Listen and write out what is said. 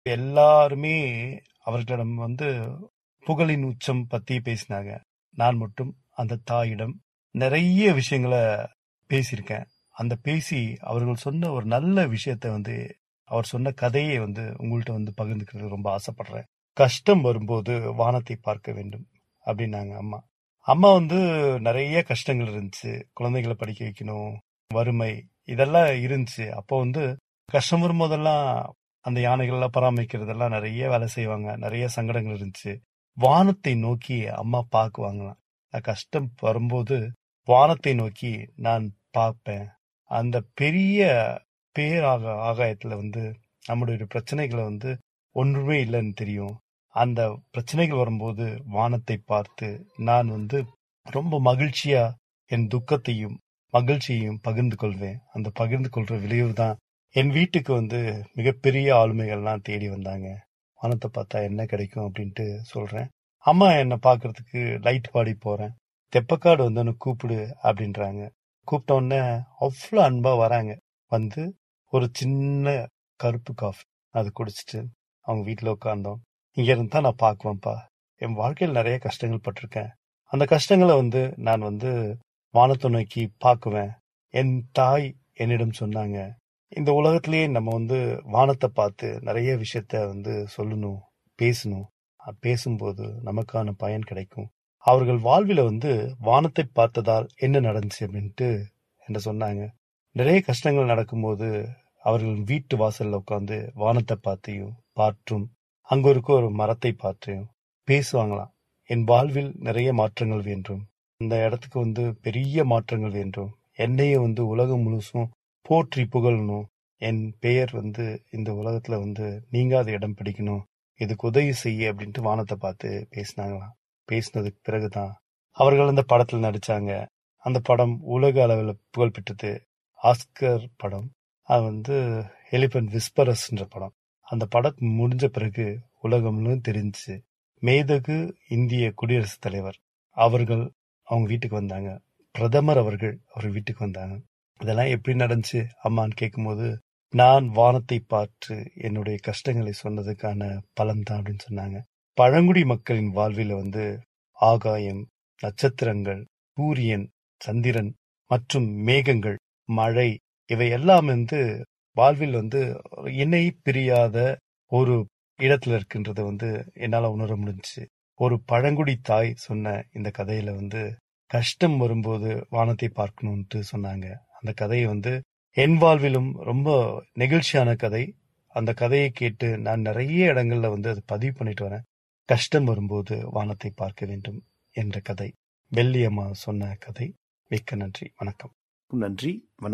எல்லாருமே அவர்களிடம் வந்து புகழின் உச்சம் பத்தி பேசினாங்க நான் மட்டும் அந்த தாயிடம் நிறைய விஷயங்களை பேசியிருக்கேன் அந்த பேசி அவர்கள் சொன்ன ஒரு நல்ல விஷயத்த வந்து அவர் சொன்ன கதையை வந்து உங்கள்கிட்ட வந்து பகிர்ந்துக்கிறது ரொம்ப ஆசைப்படுறேன் கஷ்டம் வரும்போது வானத்தை பார்க்க வேண்டும் அப்படின்னாங்க அம்மா அம்மா வந்து நிறைய கஷ்டங்கள் இருந்துச்சு குழந்தைகளை படிக்க வைக்கணும் வறுமை இதெல்லாம் இருந்துச்சு அப்போ வந்து கஷ்டம் வரும்போதெல்லாம் அந்த யானைகள்லாம் பராமரிக்கிறதெல்லாம் நிறைய வேலை செய்வாங்க நிறைய சங்கடங்கள் இருந்துச்சு வானத்தை நோக்கி அம்மா பார்க்குவாங்களாம் கஷ்டம் வரும்போது வானத்தை நோக்கி நான் பார்ப்பேன் அந்த பெரிய பேராக ஆகாயத்துல வந்து நம்முடைய பிரச்சனைகளை வந்து ஒன்றுமே இல்லைன்னு தெரியும் அந்த பிரச்சனைகள் வரும்போது வானத்தை பார்த்து நான் வந்து ரொம்ப மகிழ்ச்சியா என் துக்கத்தையும் மகிழ்ச்சியையும் பகிர்ந்து கொள்வேன் அந்த பகிர்ந்து கொள்ற விளைவு தான் என் வீட்டுக்கு வந்து மிகப்பெரிய ஆளுமைகள்லாம் தேடி வந்தாங்க வானத்தை பார்த்தா என்ன கிடைக்கும் அப்படின்ட்டு சொல்றேன் அம்மா என்னை பார்க்கறதுக்கு லைட் பாடி போறேன் தெப்பக்காடு வந்து ஒன்று கூப்பிடு அப்படின்றாங்க கூப்பிட்ட உடனே அவ்வளோ அன்பா வராங்க வந்து ஒரு சின்ன கருப்பு காஃபி அது குடிச்சிட்டு அவங்க வீட்டில் உட்காந்தோம் இங்க இருந்து தான் நான் பார்க்குவேன்ப்பா என் வாழ்க்கையில் நிறைய கஷ்டங்கள் பட்டிருக்கேன் அந்த கஷ்டங்களை வந்து நான் வந்து வானத்தை நோக்கி பார்க்குவேன் என் தாய் என்னிடம் சொன்னாங்க இந்த உலகத்திலேயே நம்ம வந்து வானத்தை பார்த்து நிறைய விஷயத்த வந்து சொல்லணும் பேசணும் அஹ் பேசும்போது நமக்கான பயன் கிடைக்கும் அவர்கள் வாழ்வில வந்து வானத்தை பார்த்ததால் என்ன நடந்துச்சு அப்படின்ட்டு என்ன சொன்னாங்க நிறைய கஷ்டங்கள் நடக்கும்போது அவர்கள் வீட்டு வாசல்ல உட்காந்து வானத்தை பார்த்தையும் பாற்றும் அங்க இருக்க ஒரு மரத்தை பார்த்தையும் பேசுவாங்களாம் என் வாழ்வில் நிறைய மாற்றங்கள் வேண்டும் இந்த இடத்துக்கு வந்து பெரிய மாற்றங்கள் வேண்டும் என்னையும் வந்து உலகம் முழுசும் போற்றி புகழணும் என் பெயர் வந்து இந்த உலகத்துல வந்து நீங்காத இடம் பிடிக்கணும் இதுக்கு உதவி செய்ய அப்படின்ட்டு வானத்தை பார்த்து பேசினாங்களாம் பேசினதுக்கு பிறகுதான் அவர்கள் அந்த படத்துல நடிச்சாங்க அந்த படம் உலக அளவில் புகழ் பெற்றது ஆஸ்கர் படம் அது வந்து எலிபென்ட் விஸ்பரஸ்ன்ற படம் அந்த படம் முடிஞ்ச பிறகு உலகம் முழுவதும் தெரிஞ்சுச்சு மேதகு இந்திய குடியரசுத் தலைவர் அவர்கள் அவங்க வீட்டுக்கு வந்தாங்க பிரதமர் அவர்கள் அவர் வீட்டுக்கு வந்தாங்க இதெல்லாம் எப்படி நடந்துச்சு அம்மான்னு கேட்கும்போது நான் வானத்தை பார்த்து என்னுடைய கஷ்டங்களை சொன்னதுக்கான பலன் தான் அப்படின்னு சொன்னாங்க பழங்குடி மக்களின் வாழ்வில வந்து ஆகாயம் நட்சத்திரங்கள் சூரியன் சந்திரன் மற்றும் மேகங்கள் மழை இவை எல்லாம் வந்து வாழ்வில் வந்து இணை பிரியாத ஒரு இடத்துல இருக்கின்றத வந்து என்னால உணர முடிஞ்சுச்சு ஒரு பழங்குடி தாய் சொன்ன இந்த கதையில வந்து கஷ்டம் வரும்போது வானத்தை பார்க்கணும்ட்டு சொன்னாங்க அந்த கதையை வந்து என் வாழ்விலும் ரொம்ப நெகிழ்ச்சியான கதை அந்த கதையை கேட்டு நான் நிறைய இடங்கள்ல வந்து அதை பதிவு பண்ணிட்டு வரேன் கஷ்டம் வரும்போது வானத்தை பார்க்க வேண்டும் என்ற கதை வெள்ளியம்மா சொன்ன கதை மிக்க நன்றி வணக்கம் நன்றி வணக்கம்